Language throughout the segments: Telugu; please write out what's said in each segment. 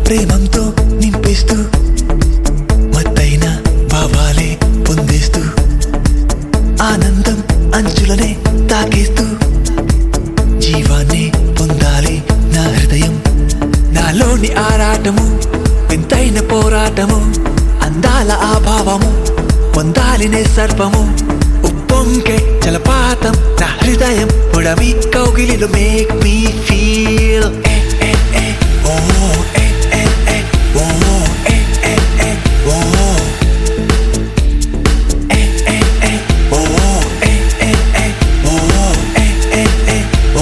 ప్రేమంతో నింపేస్తూ మత్తైన భావాలే పొందేస్తూ ఆనందం అంచులనే తాకేస్తూ జీవాన్ని పొందాలి నా హృదయం నాలోని ఆరాటము వింతైన పోరాటము అందాల ఆభావము పొందాలినే సర్పము ఉప్పొంకే జలపాతం నా హృదయం పొడవి కౌగిలిలో మేక్ మీ ఫీల్ ఓ ఏ ఏ ఏ ఓ ఏ ఏ ఏ ఓ ఏ ఏ ఏ ఓ ఏ ఏ ఏ ఓ ఏ ఏ ఏ ఓ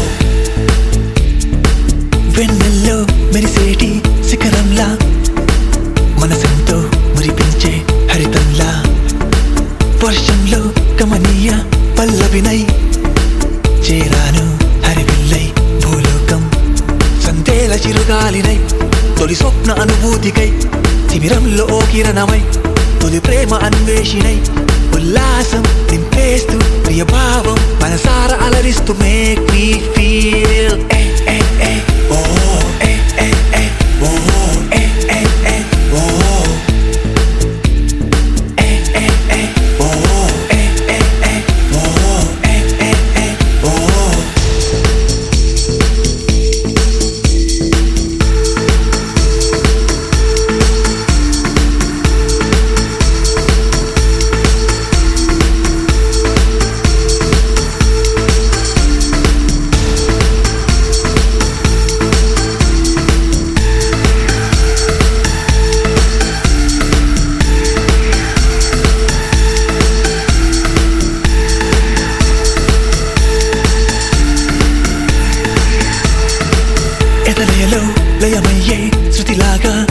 వెన్నెల్లో మెరిసేటి శిఖరంలా మనసంతో మురిపించే హరితంలా వర్షంలో కమనీయ పల్లవినై చేరాను హరివిల్లై భూలోకం సందేల చిరుగాలినై తొలి స్వప్న అనుభూతికై శిబిరంలో ఓ కిరణమై తొలి ప్రేమ అన్వేషిణై ఉల్లాసం నింపేస్తూ ప్రియభావం మనసార అలరిస్తూ మేక్ మీ ఫీల్ ఏ ఏ ఏ ఓ ఏ ఏ ఏ ఓ ఏ ఏ ఏ ఓ ఏ ఏ ఏ ఓ ఏ ఏ ఏ ఓ ఏ ఏ ఏ ఓ ఎదలయలో లయమయ్యే శృతిలాగా